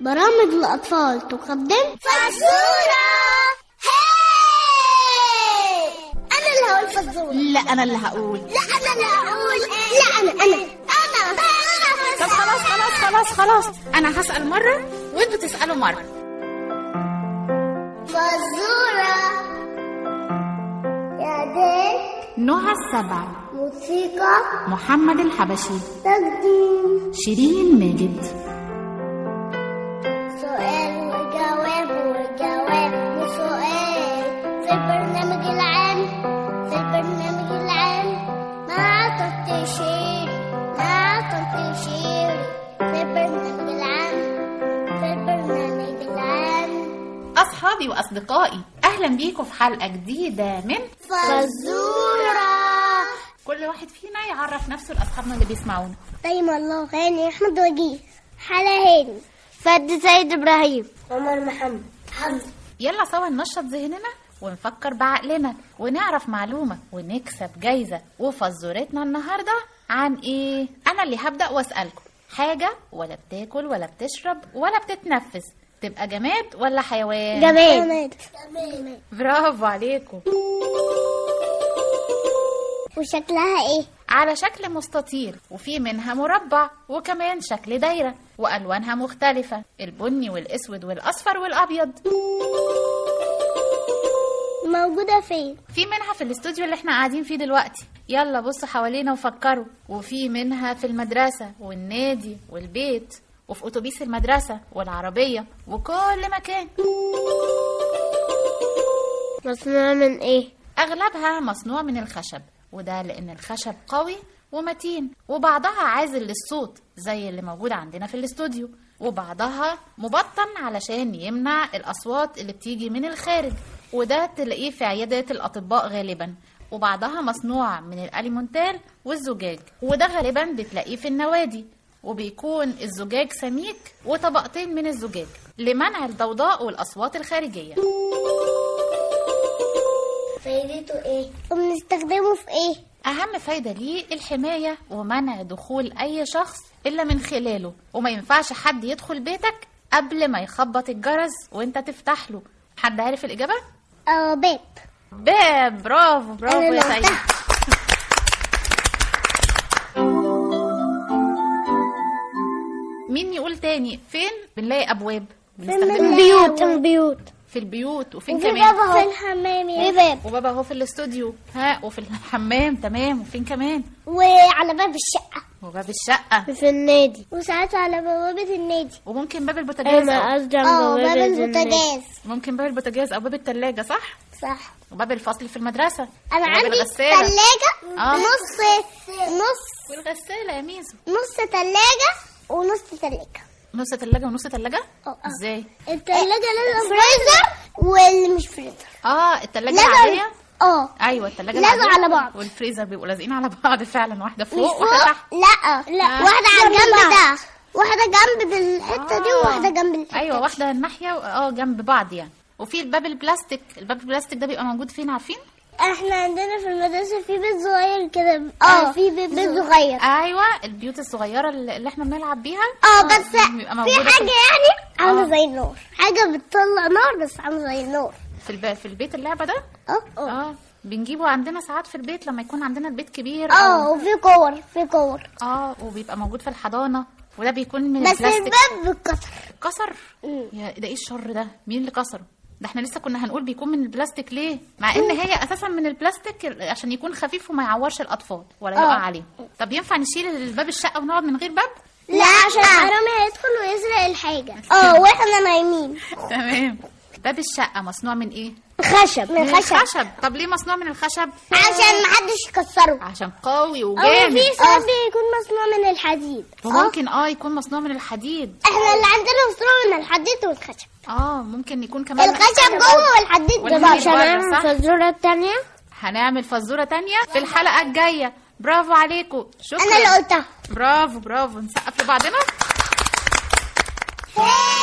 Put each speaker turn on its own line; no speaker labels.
برامج الأطفال تقدم
فزورة هاي أنا اللي هقول فزورة
لا انا اللي هقول
لا أنا اللي هقول لا أنا أنا أنا
طب خلاص خلاص خلاص خلاص انا هسال مره وانتوا تسالوا مره
فزورة يا ديك
نهى السبع
موسيقى
محمد الحبشي
تقديم
شيرين ماجد
سؤال وجواب وجواب وسؤال في البرنامج العام في البرنامج العام مع تنتشير مع تنتشير في البرنامج العام في البرنامج العام
اصحابي واصدقائي اهلا بيكم في حلقه جديده من
فزورة
كل واحد فينا يعرف نفسه لاصحابنا اللي بيسمعونا
دايما الله هاني احمد وجيه حلا هاني فد سيد ابراهيم عمر محمد حمزه
يلا سوا ننشط ذهننا ونفكر بعقلنا ونعرف معلومة ونكسب جايزة وفزورتنا النهاردة عن ايه؟ أنا اللي هبدأ وأسألكم حاجة ولا بتاكل ولا بتشرب ولا بتتنفس تبقى جماد ولا حيوان؟
جماد جماد
برافو عليكم
وشكلها ايه
على شكل مستطيل وفي منها مربع وكمان شكل دايرة وألوانها مختلفة البني والأسود والأصفر والأبيض
موجودة فين
في منها في الاستوديو اللي احنا قاعدين فيه دلوقتي يلا بصوا حوالينا وفكروا وفي منها في المدرسة والنادي والبيت وفي أتوبيس المدرسة والعربية وكل مكان
مصنوع من ايه
أغلبها مصنوع من الخشب وده لأن الخشب قوي ومتين وبعضها عازل للصوت زي اللي موجود عندنا في الاستوديو وبعضها مبطن علشان يمنع الأصوات اللي بتيجي من الخارج وده تلاقيه في عيادات الأطباء غالبا وبعضها مصنوع من الأليمونتال والزجاج وده غالبا بتلاقيه في النوادي وبيكون الزجاج سميك وطبقتين من الزجاج لمنع الضوضاء والأصوات الخارجية
فايدته ايه وبنستخدمه في ايه
أهم فايدة ليه الحماية ومنع دخول أي شخص إلا من خلاله وما ينفعش حد يدخل بيتك قبل ما يخبط الجرس وانت تفتح له حد عارف الإجابة؟
اه باب
باب برافو برافو
أنا
يا
اللي
سيد
قلتها.
مين يقول تاني فين بنلاقي أبواب
في
بنستخدمها
البيوت في البيوت
في البيوت وفين
وفي
كمان
باب في الحمام في باب
وبابا اهو في الاستوديو ها وفي الحمام تمام وفين كمان
وعلى باب الشقة
وباب الشقة
في النادي وساعات على بوابة النادي
وممكن باب البوتاجاز أو
قصدي
اه باب البوتاجاز
ممكن باب البوتاجاز او باب التلاجة صح
صح
وباب الفصل في المدرسة
انا
وباب
عندي
الغسالة
ثلاجة
آه.
نص نص
والغسالة يا ميزو
نص ثلاجة ونص ثلاجة
نص تلاجة ونص تلاجة
اه
ازاي
الثلاجة لازم فريزر واللي مش فريزر
اه التلاجة
لازم
العادية
اه
ايوه التلاجة
لازم
العادية
على بعض.
والفريزر بيبقوا لازقين على بعض فعلا واحدة
مش
فوق واحدة
فوق
تحت
لا لا
آه.
واحدة على الجنب ده واحدة جنب الحتة دي
آه.
وواحدة جنب الحتة
ايوه
دي.
واحدة الناحية و- اه جنب بعض يعني وفي الباب البلاستيك الباب البلاستيك ده بيبقى موجود فين عارفين
احنا عندنا في المدرسة في بيت صغير كده اه في بيت صغير
ايوه البيوت الصغيره اللي اللي احنا بنلعب بيها
اه بس
بيبقى
في
موجودة
حاجة يعني عاملة
آه.
زي النور حاجة بتطلع نار بس عاملة زي النور
في الب... في البيت اللعبه ده
اه اه
اه بنجيبه عندنا ساعات في البيت لما يكون عندنا البيت كبير
اه
أو...
وفي كور في كور
اه وبيبقى موجود في الحضانه وده بيكون من
بس
البلاستيك
الباب بيتكسر
كسر
مم.
يا ده ايه الشر ده مين اللي كسره ده احنا لسه كنا هنقول بيكون من البلاستيك ليه مع ان هي اساسا من البلاستيك عشان يكون خفيف وما يعورش الاطفال ولا يقع
آه.
عليهم طب ينفع نشيل الباب الشقه ونقعد من غير باب
لا عشان حرامي هيدخل ويسرق الحاجة اه واحنا نايمين
تمام باب الشقه مصنوع من ايه
خشب
من
من خشب
الخشب طب ليه مصنوع من الخشب
عشان محدش يكسره
عشان قوي
اه
وجامد
في ساعات بيكون مصنوع من الحديد اه
وممكن اه يكون مصنوع من الحديد
احنا اللي عندنا مصنوع من الحديد والخشب
اه ممكن يكون كمان
الخشب جوه والحديد
والحديد
جوه
بره، صح؟
الفزورة التانية
هنعمل فزوره تانية في الحلقه الجايه برافو عليكم شكرا
انا اللي قلتها
برافو برافو نسقف لبعضنا
هي